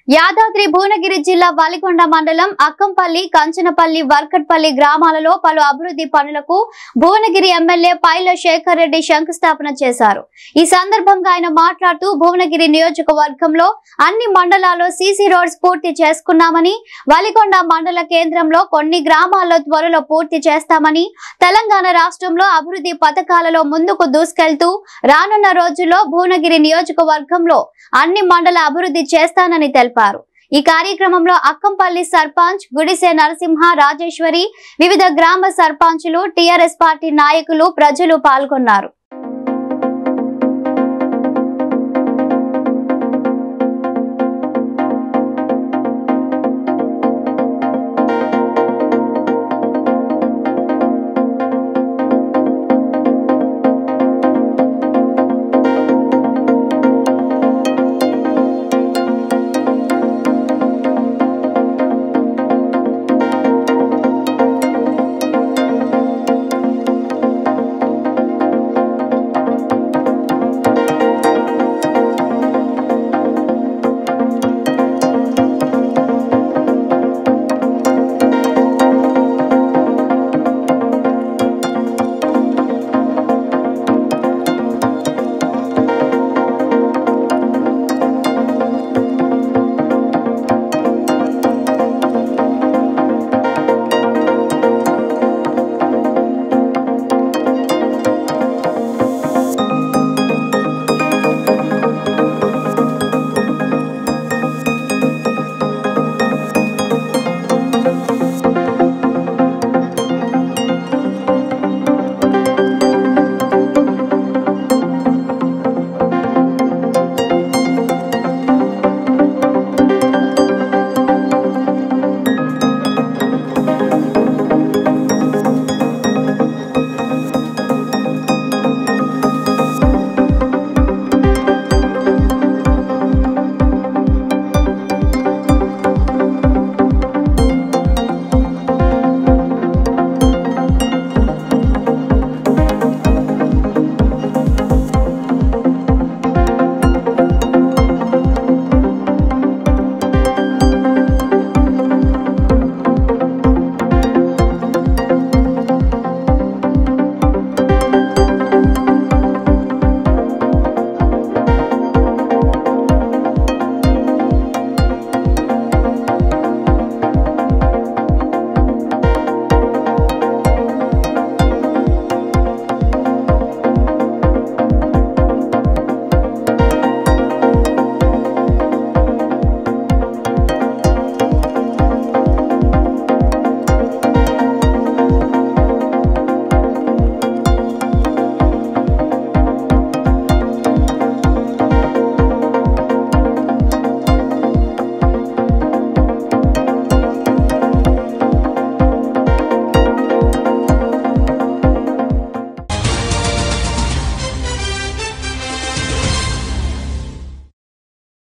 యాదాద్రి భువనగిరి జిల్లా వలికొండ మండలం అక్కంపల్లి కంచనపల్లి వర్కట్పల్లి గ్రామాలలో పలు అభివృద్ధి పనులకు భువనగిరి ఎమ్మెల్యే పైల శేఖర్ రెడ్డి శంకుస్థాపన చేశారు ఈ సందర్భంగా ఆయన మాట్లాడుతూ భువనగిరి నియోజకవర్గంలో అన్ని మండలాల్లో సీసీ రోడ్స్ పూర్తి చేసుకున్నామని వలికొండ మండల కేంద్రంలో కొన్ని గ్రామాల్లో త్వరలో పూర్తి చేస్తామని తెలంగాణ రాష్ట్రంలో అభివృద్ధి పథకాలలో ముందుకు దూసుకెళ్తూ రానున్న రోజుల్లో భువనగిరి నియోజకవర్గంలో అన్ని మండల అభివృద్ధి చేస్తానని తెలిపారు ఈ కార్యక్రమంలో అక్కంపల్లి సర్పంచ్ గుడిసె నరసింహ రాజేశ్వరి వివిధ గ్రామ సర్పంచులు టిఆర్ఎస్ పార్టీ నాయకులు ప్రజలు పాల్గొన్నారు